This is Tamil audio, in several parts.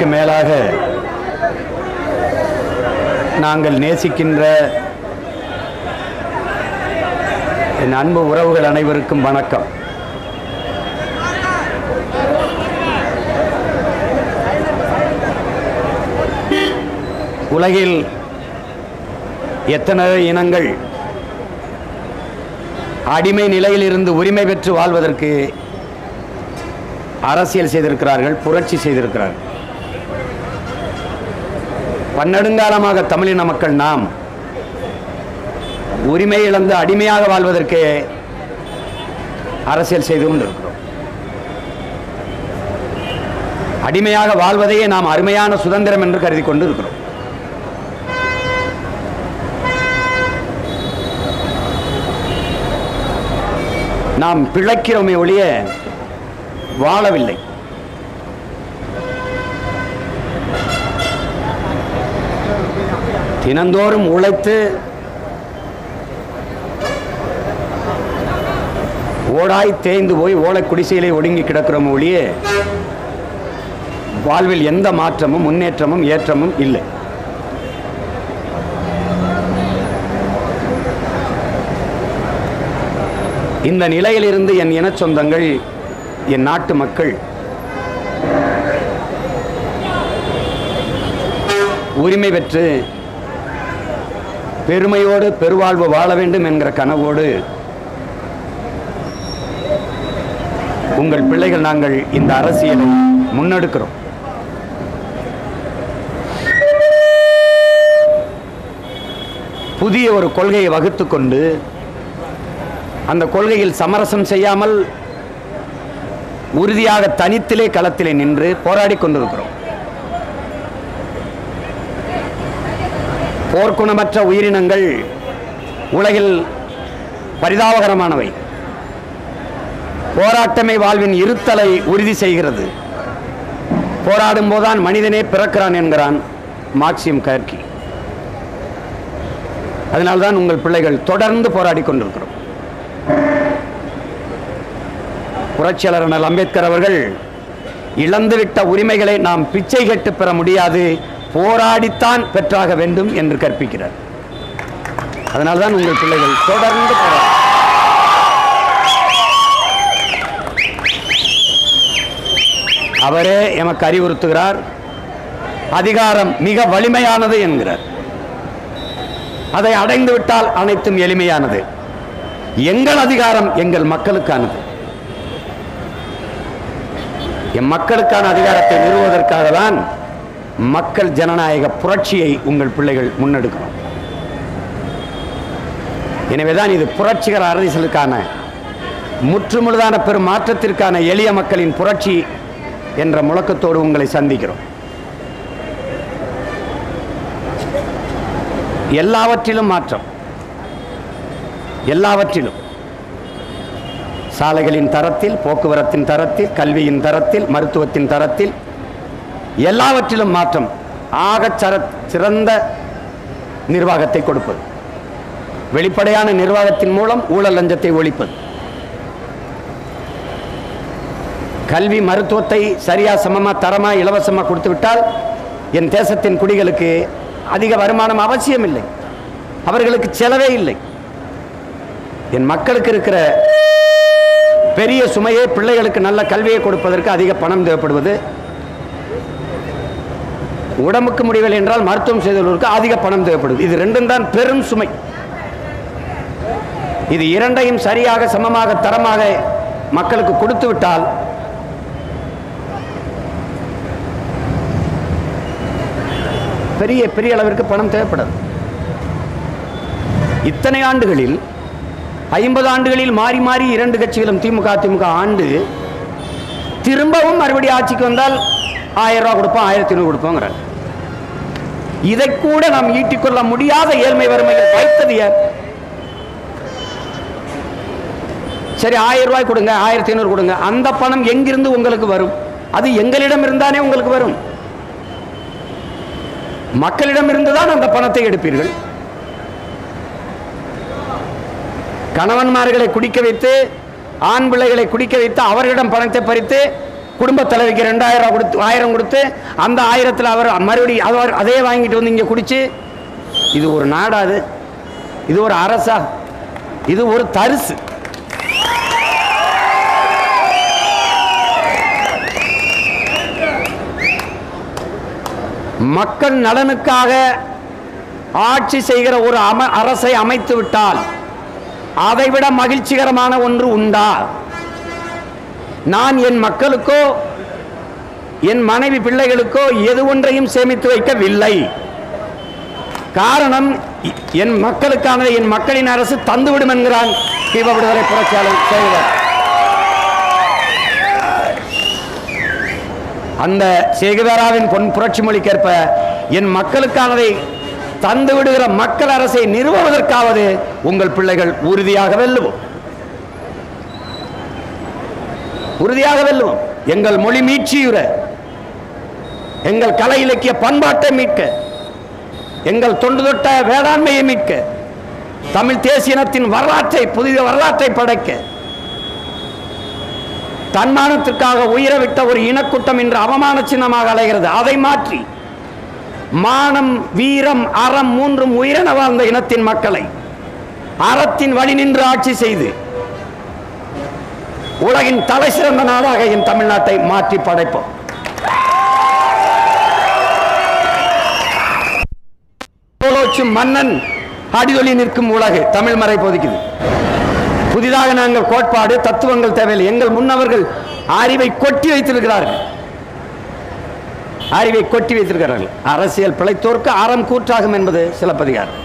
உயிர்களுக்கு மேலாக நாங்கள் நேசிக்கின்ற என் அன்பு உறவுகள் அனைவருக்கும் வணக்கம் உலகில் எத்தனை இனங்கள் அடிமை நிலையிலிருந்து உரிமை பெற்று வாழ்வதற்கு அரசியல் செய்திருக்கிறார்கள் புரட்சி செய்திருக்கிறார்கள் பன்னெடுங்காலமாக தமிழின மக்கள் நாம் உரிமை இழந்து அடிமையாக வாழ்வதற்கு அரசியல் செய்து கொண்டிருக்கிறோம் அடிமையாக வாழ்வதையே நாம் அருமையான சுதந்திரம் என்று கருதி கொண்டு இருக்கிறோம் நாம் பிழைக்கிறோமே ஒழிய வாழவில்லை தினந்தோறும் உழைத்து ஓடாய் தேய்ந்து போய் ஓலை குடிசையிலே ஒடுங்கி கிடக்கிறோம் ஒழிய வாழ்வில் எந்த மாற்றமும் முன்னேற்றமும் ஏற்றமும் இல்லை இந்த நிலையிலிருந்து என் இனச் சொந்தங்கள் என் நாட்டு மக்கள் உரிமை பெற்று பெருமையோடு பெருவாழ்வு வாழ வேண்டும் என்கிற கனவோடு உங்கள் பிள்ளைகள் நாங்கள் இந்த அரசியலை முன்னெடுக்கிறோம் புதிய ஒரு கொள்கையை வகுத்து கொண்டு அந்த கொள்கையில் சமரசம் செய்யாமல் உறுதியாக தனித்திலே களத்திலே நின்று போராடி கொண்டிருக்கிறோம் போர்க்குணமற்ற உயிரினங்கள் உலகில் பரிதாபகரமானவை போராட்டமே வாழ்வின் இருத்தலை உறுதி செய்கிறது போராடும் போதுதான் மனிதனே பிறக்கிறான் என்கிறான் மார்க்சியம் கர்கி அதனால்தான் உங்கள் பிள்ளைகள் தொடர்ந்து போராடி கொண்டிருக்கிறோம் புரட்சியாளர் அண்ணல் அம்பேத்கர் அவர்கள் இழந்துவிட்ட உரிமைகளை நாம் பிச்சை கேட்டு பெற முடியாது போராடித்தான் பெற்றாக வேண்டும் என்று கற்பிக்கிறார் அதனால்தான் உங்கள் பிள்ளைகள் தொடர்ந்து போராடி அவரே எமக்கு அறிவுறுத்துகிறார் அதிகாரம் மிக வலிமையானது என்கிறார் அதை அடைந்து விட்டால் அனைத்தும் எளிமையானது எங்கள் அதிகாரம் எங்கள் மக்களுக்கானது என் மக்களுக்கான அதிகாரத்தை நிறுவுவதற்காக தான் மக்கள் ஜனநாயக புரட்சியை உங்கள் பிள்ளைகள் முன்னெடுக்கிறோம் எனவேதான் இது புரட்சிகர அரசியலுக்கான முற்றுமுழுதான பெரும் மாற்றத்திற்கான எளிய மக்களின் புரட்சி என்ற முழக்கத்தோடு உங்களை சந்திக்கிறோம் எல்லாவற்றிலும் மாற்றம் எல்லாவற்றிலும் சாலைகளின் தரத்தில் போக்குவரத்தின் தரத்தில் கல்வியின் தரத்தில் மருத்துவத்தின் தரத்தில் எல்லாவற்றிலும் மாற்றம் ஆகச் சர சிறந்த நிர்வாகத்தை கொடுப்பது வெளிப்படையான நிர்வாகத்தின் மூலம் ஊழல் லஞ்சத்தை ஒழிப்பது கல்வி மருத்துவத்தை சரியா சமமா தரமா இலவசமா கொடுத்து விட்டால் என் தேசத்தின் குடிகளுக்கு அதிக வருமானம் அவசியம் இல்லை அவர்களுக்கு செலவே இல்லை என் மக்களுக்கு இருக்கிற பெரிய சுமையே பிள்ளைகளுக்கு நல்ல கல்வியை கொடுப்பதற்கு அதிக பணம் தேவைப்படுவது உடம்புக்கு முடியவில்லை என்றால் மருத்துவம் செய்தவர்களுக்கு அதிக பணம் தேவைப்படுது இது ரெண்டும் தான் பெரும் சுமை இது இரண்டையும் சரியாக சமமாக தரமாக மக்களுக்கு கொடுத்து விட்டால் பெரிய பெரிய அளவிற்கு பணம் தேவைப்படாது இத்தனை ஆண்டுகளில் ஐம்பது ஆண்டுகளில் மாறி மாறி இரண்டு கட்சிகளும் திமுக திமுக ஆண்டு திரும்பவும் மறுபடியும் ஆட்சிக்கு வந்தால் ஆயிரம் ரூபா கொடுப்போம் ஆயிரத்தி ஐநூறு கொடுப்போங்கிறாங்க இதை கூட நாம் ஈட்டிக்கொள்ள முடியாத ஏழ்மை வறுமையில் வைத்தது யார் சரி ஆயிரம் ரூபாய் கொடுங்க ஆயிரத்தி ஐநூறு கொடுங்க அந்த பணம் எங்கிருந்து உங்களுக்கு வரும் அது எங்களிடம் இருந்தானே உங்களுக்கு வரும் மக்களிடம் இருந்துதான் அந்த பணத்தை எடுப்பீர்கள் கணவன்மார்களை குடிக்க வைத்து ஆண் பிள்ளைகளை குடிக்க வைத்து அவர்களிடம் பணத்தை பறித்து குடும்ப தலைவிக்கு ரெண்டாயிரம் ரூபாய் கொடுத்து ஆயிரம் கொடுத்து அந்த ஆயிரத்தில் அவர் மறுபடியும் அவர் அதே வாங்கிட்டு வந்து இங்கே குடிச்சு இது ஒரு நாடா அது இது ஒரு அரசா இது ஒரு தரிசு மக்கள் நலனுக்காக ஆட்சி செய்கிற ஒரு அம அரசை அமைத்து விட்டால் அதைவிட மகிழ்ச்சிகரமான ஒன்று உண்டா நான் என் மக்களுக்கோ என் மனைவி பிள்ளைகளுக்கோ எது ஒன்றையும் சேமித்து வைக்கவில்லை காரணம் இ- என் மக்களுக்கானதை என் மக்களின் அரசு தந்துவிடும் என்கிறான் தீப விடுதலை புரட்சியாளர் செய்வார் அந்த சேகுவேராவின் பொன் புரட்சி மொழிக்கேற்ப என் மக்களுக்கானதை தந்து விடுகிற மக்கள் அரசை நிறுவுவதற்காவது உங்கள் பிள்ளைகள் உறுதியாக வெல்லுவோம் உறுதியாக வெல்லுவோம் எங்கள் மொழி மீட்சியுற எங்கள் கலை இலக்கிய பண்பாட்டை மீட்க எங்கள் தொண்டு தொட்ட வேளாண்மையை மீட்க தமிழ் தேசியனத்தின் வரலாற்றை புதிய வரலாற்றை படைக்க தன்மானத்திற்காக உயிரை ஒரு இனக்கூட்டம் இன்று அவமான சின்னமாக அலைகிறது அதை மாற்றி மானம் வீரம் அறம் மூன்றும் உயிரென வாழ்ந்த இனத்தின் மக்களை அறத்தின் வழி நின்று ஆட்சி செய்து உலகின் தலை சிறந்த நாடாக என் தமிழ்நாட்டை மாற்றி படைப்போம் கோலோச்சும் மன்னன் அடிதொலி நிற்கும் உலகு தமிழ் மறை போதிக்குது புதிதாக நாங்கள் கோட்பாடு தத்துவங்கள் தேவையில்லை எங்கள் முன்னவர்கள் அறிவை கொட்டி வைத்திருக்கிறார்கள் அறிவை கொட்டி வைத்திருக்கிறார்கள் அரசியல் பிழைத்தோர்க்கு அறம் கூற்றாகும் என்பது சிலப்பதிகாரம்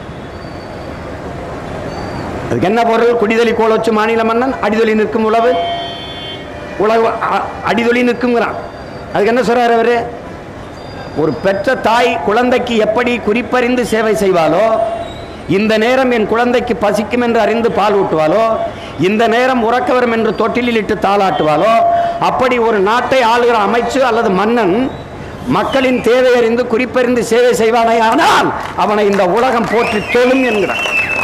அதுக்கு என்ன பொருள் குடிதலி கோலோச்சு மாநில மன்னன் அடிதொலி நிற்கும் உழவு உழவு அ- அடிதொலி நிற்குங்கிறான் அதுக்கு என்ன சொல்றாரு அவரு ஒரு பெற்ற தாய் குழந்தைக்கு எப்படி குறிப்பறிந்து சேவை செய்வாளோ இந்த நேரம் என் குழந்தைக்கு பசிக்கும் என்று அறிந்து பால் ஊட்டுவாளோ இந்த நேரம் உறக்க வரும் என்று தொட்டிலில் இட்டு தாளாட்டுவாளோ அப்படி ஒரு நாட்டை ஆளுகிற அமைச்சு அல்லது மன்னன் மக்களின் தேவை அறிந்து குறிப்பறிந்து சேவை செய்வானே ஆனால் அவனை இந்த உலகம் போற்றி தொழும் என்கிறான்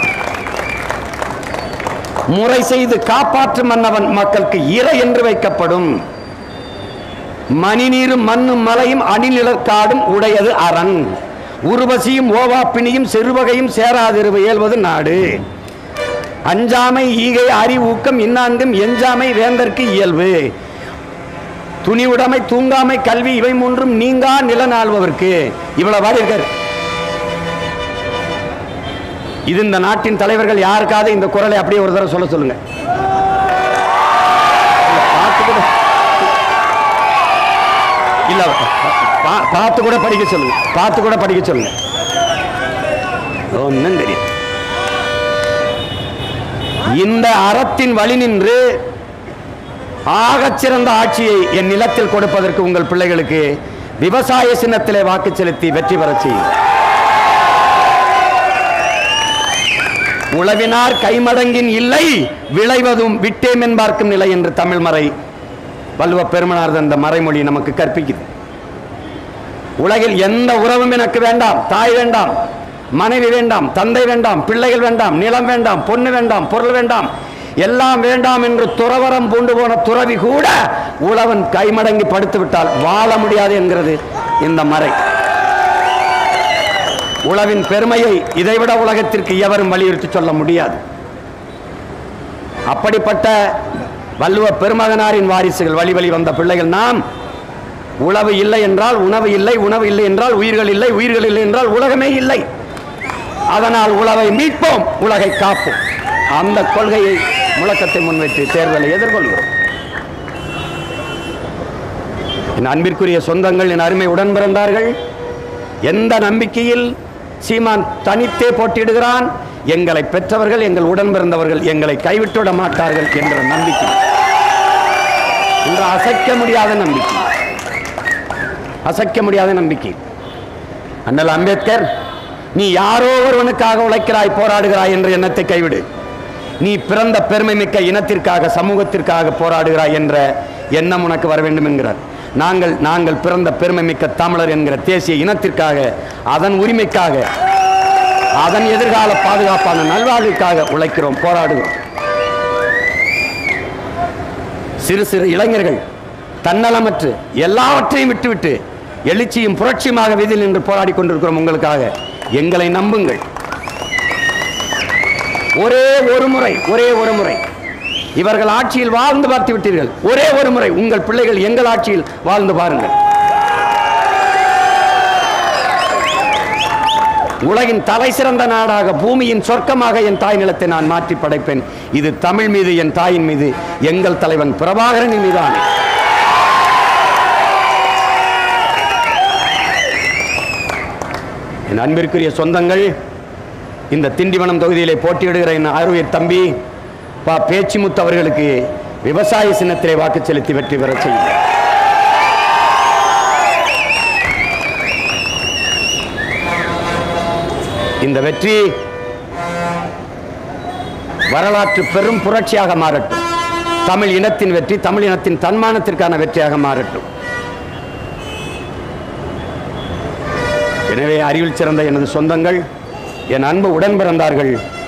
முறை செய்து காப்பாற்றும் மன்னவன் மக்களுக்கு இறை என்று வைக்கப்படும் மணிநீரும் மண்ணும் மலையும் அணிநிழற்காடும் உடையது அரண் உருவசியும் ஓவாப்பிணியும் செருவகையும் சேராதிருவு இயல்வது நாடு அஞ்சாமை ஈகை அறிவூக்கம் இன்னான்கும் எஞ்சாமை வேந்தற்கு இயல்பு துணிவுடைமை தூங்காமை கல்வி இவை மூன்றும் நீங்கா நிலநாள்பவர்க்கு இவ்வளவு வாடி இருக்காரு இது இந்த நாட்டின் தலைவர்கள் யாருக்காவது இந்த குரலை அப்படியே ஒரு தடவை சொல்ல சொல்லுங்க பார்த்து கூட இல்ல பா- பார்த்து கூட படிக்க சொல்லுங்க பார்த்து கூட படிக்க சொல்லுங்க ஒன்றும் தெரியும் இந்த அறத்தின் வழி நின்று ஆகச்சிறந்த ஆட்சியை என் நிலத்தில் கொடுப்பதற்கு உங்கள் பிள்ளைகளுக்கு விவசாய சின்னத்திலே வாக்கு செலுத்தி வெற்றி பெறச் செய்யும் உழவினார் கைமடங்கின் இல்லை விளைவதும் விட்டேம் என்பார்க்கும் நிலை என்று தமிழ் மறை வள்ளுவ பெருமனார் அந்த மறைமொழி நமக்கு கற்பிக்குது உலகில் எந்த உறவும் எனக்கு வேண்டாம் தாய் வேண்டாம் மனைவி வேண்டாம் தந்தை வேண்டாம் பிள்ளைகள் வேண்டாம் நிலம் வேண்டாம் பொண்ணு வேண்டாம் பொருள் வேண்டாம் எல்லாம் வேண்டாம் என்று துறவரம் பூண்டு போன துறவி கூட உழவன் கைமடங்கி படுத்து விட்டால் வாழ முடியாது என்கிறது இந்த மறை உழவின் பெருமையை இதைவிட உலகத்திற்கு எவரும் வலியுறுத்தி சொல்ல முடியாது அப்படிப்பட்ட வள்ளுவ பெருமகனாரின் வாரிசுகள் வழி வழி வந்த பிள்ளைகள் நாம் உழவு இல்லை என்றால் உணவு இல்லை உணவு இல்லை என்றால் உயிர்கள் இல்லை உயிர்கள் இல்லை என்றால் உலகமே இல்லை அதனால் உழவை மீட்போம் உலகை காப்போம் அந்த கொள்கையை முழக்கத்தை முன்வைத்து தேர்தலை எதிர்கொள்கிறோம் என் அன்பிற்குரிய சொந்தங்கள் என் அருமை உடன் பிறந்தார்கள் எந்த நம்பிக்கையில் சீமான் தனித்தே போட்டியிடுகிறான் எங்களை பெற்றவர்கள் எங்கள் உடன் பிறந்தவர்கள் எங்களை கைவிட்டுவிட மாட்டார்கள் என்ற நம்பிக்கை இன்று அசைக்க முடியாத நம்பிக்கை அசைக்க முடியாத நம்பிக்கை அண்ணல் அம்பேத்கர் நீ யாரோ ஒருவனுக்காக உழைக்கிறாய் போராடுகிறாய் என்ற எண்ணத்தை கைவிடு நீ பிறந்த பெருமை மிக்க இனத்திற்காக சமூகத்திற்காக போராடுகிறாய் என்ற எண்ணம் உனக்கு வர வேண்டும் என்கிறார் நாங்கள் நாங்கள் பிறந்த பெருமை மிக்க தமிழர் என்கிற தேசிய இனத்திற்காக அதன் உரிமைக்காக அதன் எதிர்கால பாதுகாப்பான நல்வாழ்வுக்காக உழைக்கிறோம் போராடுகிறோம் சிறு சிறு இளைஞர்கள் தன்னலமற்று எல்லாவற்றையும் விட்டுவிட்டு எழுச்சியும் புரட்சியுமாக வீதியில் நின்று போராடி கொண்டிருக்கிறோம் உங்களுக்காக எங்களை நம்புங்கள் ஒரே ஒரு முறை ஒரே ஒரு முறை இவர்கள் ஆட்சியில் வாழ்ந்து பார்த்து விட்டீர்கள் ஒரே ஒரு முறை உங்கள் பிள்ளைகள் எங்கள் ஆட்சியில் வாழ்ந்து பாருங்கள் உலகின் தலை சிறந்த நாடாக பூமியின் சொர்க்கமாக என் தாய் நிலத்தை நான் மாற்றி படைப்பேன் இது தமிழ் மீது என் தாயின் மீது எங்கள் தலைவன் பிரபாகரனின் மீது ஆணை. என் அன்பிற்குரிய சொந்தங்கள் இந்த திண்டிவனம் தொகுதியிலே போட்டியிடுகிற என் ஆர்வியர் தம்பி பா பேச்சிமுத்து அவர்களுக்கு விவசாய சின்னத்திலே வாக்கு செலுத்தி வெற்றி பெறச் செய்யுங்கள் இந்த வெற்றி வரலாற்று பெரும் புரட்சியாக மாறட்டும் தமிழ் இனத்தின் வெற்றி தமிழ் இனத்தின் தன்மானத்திற்கான வெற்றியாக மாறட்டும் எனவே அறிவில் சிறந்த எனது சொந்தங்கள் என் அன்பு உடன் பிறந்தார்கள்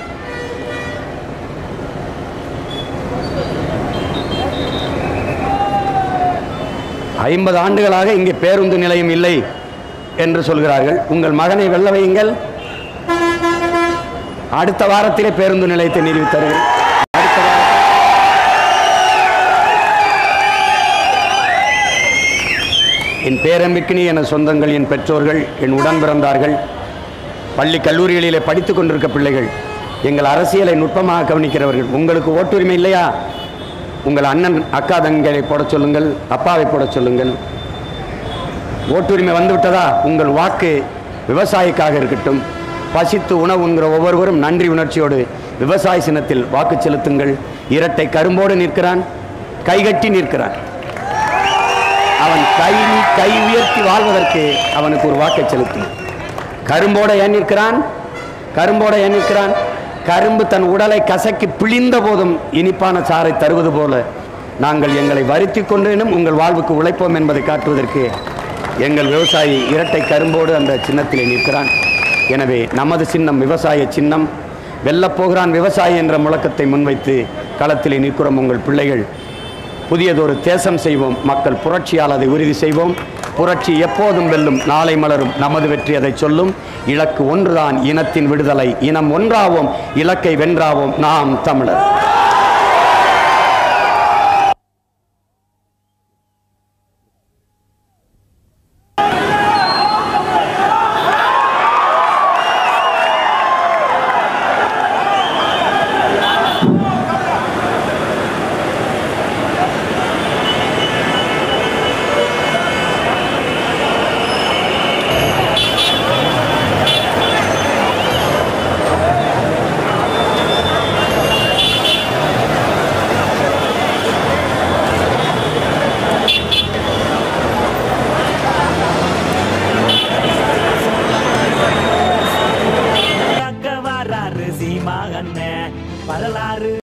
ஐம்பது ஆண்டுகளாக இங்கே பேருந்து நிலையம் இல்லை என்று சொல்கிறார்கள் உங்கள் மகனை வெல்ல வையுங்கள் அடுத்த வாரத்திலே பேருந்து நிலையத்தை நிறுவி தருகிறேன் அடுத்த வாரம். என் பேரன்பிற்கினி எனது சொந்தங்கள் என் பெற்றோர்கள் என் உடன் பிறந்தார்கள் பள்ளி கல்லூரிகளிலே படித்துக் கொண்டிருக்க பிள்ளைகள் எங்கள் அரசியலை நுட்பமாக கவனிக்கிறவர்கள் உங்களுக்கு ஓட்டுரிமை இல்லையா உங்கள் அண்ணன் அக்கா தங்களை போடச் சொல்லுங்கள் அப்பாவை போடச் சொல்லுங்கள் ஓட்டுரிமை வந்துவிட்டதா உங்கள் வாக்கு விவசாயிக்காக இருக்கட்டும் பசித்து உணவு உண்கிற ஒவ்வொருவரும் நன்றி உணர்ச்சியோடு விவசாய சின்னத்தில் வாக்கு செலுத்துங்கள் இரட்டை கரும்போடு நிற்கிறான் கைகட்டி நிற்கிறான் அவன் கை கை உயர்த்தி வாழ்வதற்கு அவனுக்கு ஒரு வாக்கை செலுத்தும் கரும்போட ஏன் நிற்கிறான் கரும்போட ஏன் நிற்கிறான் கரும்பு தன் உடலை கசக்கி பிழிந்த போதும் இனிப்பான சாறை தருவது போல நாங்கள் எங்களை வருத்தி கொண்டேனும் உங்கள் வாழ்வுக்கு உழைப்போம் என்பதை காட்டுவதற்கு எங்கள் விவசாயி இரட்டை கரும்போடு அந்த சின்னத்திலே நிற்கிறான் எனவே நமது சின்னம் விவசாய சின்னம் வெல்லப் போகிறான் விவசாயி என்ற முழக்கத்தை முன்வைத்து களத்திலே நிற்கிறோம் உங்கள் பிள்ளைகள் புதியதொரு தேசம் செய்வோம் மக்கள் புரட்சியால் அதை உறுதி செய்வோம் புரட்சி எப்போதும் வெல்லும் நாளை மலரும் நமது வெற்றி அதை சொல்லும் இலக்கு ஒன்றுதான் இனத்தின் விடுதலை இனம் ஒன்றாவோம் இலக்கை வென்றாவோம் நாம் தமிழர் வராரு சீமா அண்ணன் வரலாறு